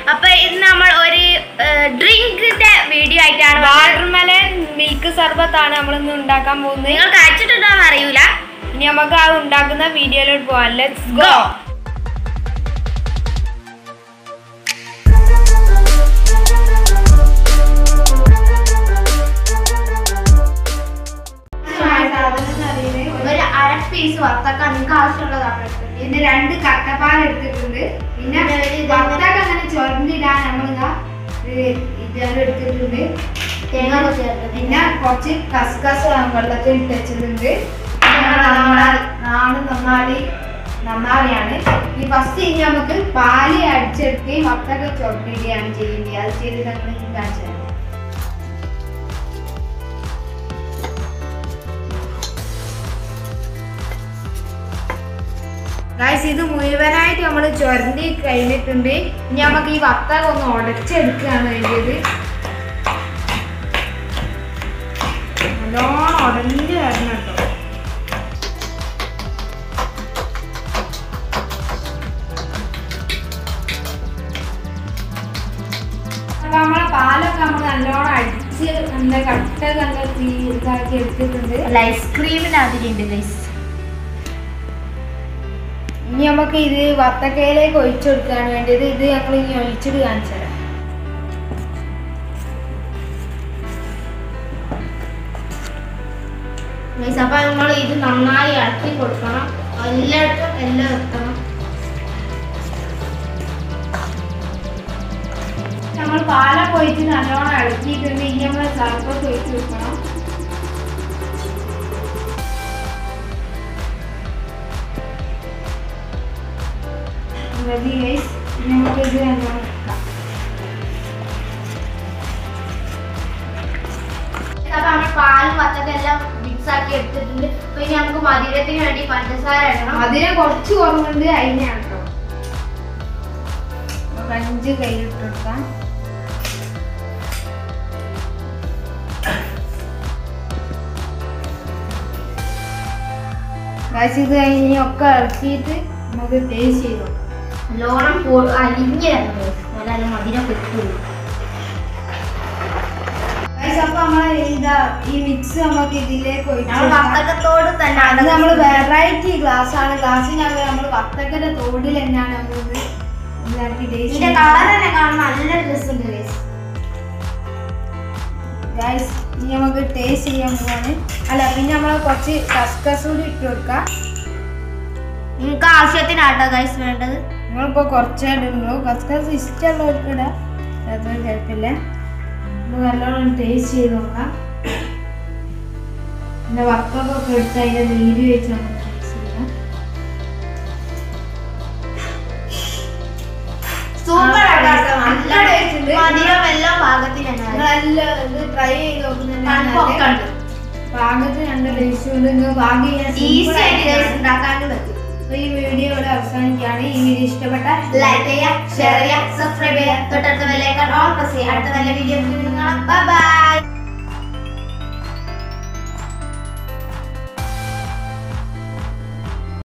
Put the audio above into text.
അപ്പൊ ഇന്ന് നമ്മൾ ഒരു ഡ്രിങ്കിന്റെ വീഡിയോ ആയിട്ടാണ് വന്നത്. വാട്ടർമെലൻ മിൽക്ക് സർബത്താണ് നമ്മൾ ഇന്ന് ഉണ്ടാക്കാൻ പോകുന്നത് നിങ്ങൾ കഴിച്ചിട്ടുണ്ടോ എന്ന് അറിയൂല ഇനി നമുക്ക് ആ ഉണ്ടാക്കുന്ന വീഡിയോയിലോട്ട് പോവാം ലെറ്റ്സ് ഗോ ഒരു അര പീസ് വത്തക്ക നിങ്ങൾക്ക് ആവശ്യമുള്ളതാണ് എടുത്തത്. ഇതിന്റെ രണ്ട് കട്ടപ്പാൽ എടുത്തിട്ടുണ്ട് പിന്നെ പിന്നെ ഒരു ഇത് വത്തക്ക അങ്ങനെ ചുരണ്ടിടാൻ നമ്മളിതാ ഇതെല്ലാം എടുത്തിട്ടുണ്ട് തേങ്ങ കുറച്ച് ചേർത്ത്. പിന്നെ കുറച്ച് കസ്കസ് വെള്ളത്തിൽ ഇട്ട് വെച്ചിട്ടുണ്ട് പിന്നെ നന്നായി നാണ് നന്നാളി നന്നാളിയാണ് ഈ ഫസ്റ്റ് ഇനി നമുക്ക് പാല് അടിച്ചെടുക്കുകയും വത്തക്ക ചുരണ്ടിടുകയാണ് ചെയ്യേണ്ടത് അത് ചെയ്ത് നമ്മൾ കാണിച്ചു തരാം ഗായ്സ് ഇത് മുഴുവനായിട്ട് നമ്മൾ ചുരണ്ടി കഴിഞ്ഞിട്ടുണ്ട് ഇനി നമുക്ക് ഈ വത്തക ഒന്ന് ഉടച്ചെടുക്കുകയാണ് വേണ്ടിയത് നല്ലോണം ഉടഞ്ഞു വരണം കേട്ടോ അപ്പൊ നമ്മളെ പാലൊക്കെ നമ്മൾ നല്ലോണം അടിച്ച് എന്താ കട്ട നല്ല തീ ഇതാക്കി എടുത്തിട്ടുണ്ട് അല്ല ഐസ്ക്രീമിന് അതിലുണ്ട് ഗൈസ് ഇനി നമുക്ക് ഇത് വത്തക്കയിലേക്ക് ഒഴിച്ചു കൊടുക്കുകയാണ് വേണ്ടിയത് ഇത് ഞങ്ങൾ ഇനി ഒഴിച്ചിട്ട് കാണിച്ചു തരാം ഗൈസ് അപ്പൊ നമ്മൾ ഇത് നന്നായി ഇളക്കി കൊടുക്കണം എല്ലായിടത്തും എല്ലാം എത്തണം നമ്മൾ പാലൊക്കെ ഒഴിച്ച് നല്ലോണം ഇളക്കിയിട്ടുണ്ട് ഇനി നമ്മൾ സർബത്ത് ഒഴിച്ച് വെക്കണം റെഡി ഗൈസ് ഇനി നമുക്ക് ഇത് നല്ലോണം വെക്കാം അപ്പൊ നമ്മൾ പാലും വത്തക്ക എല്ലാം മിക്സ് ആക്കി എടുത്തിട്ടുണ്ട് അപ്പൊ ഇനി നമുക്ക് മധുരത്തിന് വേണ്ടി പഞ്ചസാര ഇടണം അതിനെ കുറച്ച് കുറവുണ്ട് അതിനെയാണ് കേട്ടോ നമുക്ക് അഞ്ച് കയ്യിലിട്ട് കൊടുക്കാം ഗായ്സ് ഇത് കഴിഞ്ഞ് ഒക്കെ ഇറക്കിയിട്ട് നമുക്ക് ടേസ്റ്റ് ചെയ്ത് നോക്കാം നല്ലോണം പൊ- അലിഞ്ഞ് വരണം നല്ല മധുരം കിട്ടുള്ളൂ ഗായ്സ് അപ്പൊ നമ്മളെ ഇതാ ഈ മിക്സ് നമുക്ക് ഇതിലേക്ക് ഒഴിച്ച് നമ്മൾ കൊടുക്കാം. വത്തക്കത്തോട് തന്നെ അത് നമ്മൾ വെറൈറ്റി ഗ്ലാസ് ആണ് ഗ്ലാസ്സിനകത്ത് നമ്മൾ വത്തക്കന്റെ തോടിൽ തന്നെയാണ് നമ്മളിത് ഇതാക്കി ടേസ്റ്റ് ഇതിന്റെ കളർ തന്നെ കാണാൻ നല്ല രസമുണ്ട് guys. ഗൈസ് ഇനി നമുക്ക് ടേസ്റ്റ് ചെയ്യാൻ പോവാണ് അല്ല പിന്നെ നമ്മൾ കുറച്ച് കസ്കസ് കൂടി ഇട്ട് കൊടുക്കാം നിങ്ങൾക്ക് ആവശ്യത്തിനാട്ടോ ഗൈസ് വേണ്ടത് നമ്മളിപ്പോൾ കുറച്ചേ ഇടുള്ളൂ കസ്കസ് ഇഷ്ടമുള്ളവർക്ക് ഇടാം അത്ര കുഴപ്പമില്ല നമുക്ക് നല്ലോണം ടേസ്റ്റ് ചെയ്ത് നോക്കാം പിന്നെ വക്കൊക്കെ എടുത്ത് അതിൻ്റെ നീര് വെച്ച് നമുക്ക് ടേസ്റ്റ് ചെയ്യാം സൂപ്പർ ആട്ടോ നല്ല taste ഉണ്ട്. മധുരം എല്ലാം പാകത്തിനാണ് നിങ്ങളെല്ലാം ഇത് ട്രൈ ചെയ്ത് തണുപ്പൊക്കെ നോക്കുന്നുണ്ട് ഉണ്ട് പാകത്തിന് രണ്ട് ടേസ്റ്റ് ഉണ്ട് നിങ്ങൾ ഭാഗ്യം ചെയ്യാൻ ഈസി ആയിട്ട് guys ഉണ്ടാക്കാനും പറ്റും അപ്പൊ ഈ വീഡിയോ ഇവിടെ അവസാനിക്കുകയാണ് ഈ വീഡിയോ ഇഷ്ടപ്പെട്ട ലൈക്ക് ചെയ്യുക ഷെയർ ചെയ്യുക സബ്സ്ക്രൈബ് ചെയ്യുക തൊട്ടടുത്ത ബെല്ലൈക്കൺ ഓൺ പ്രസ് ചെയ്യുക അടുത്ത നല്ല വീഡിയോ കാണാം ബൈ ബൈ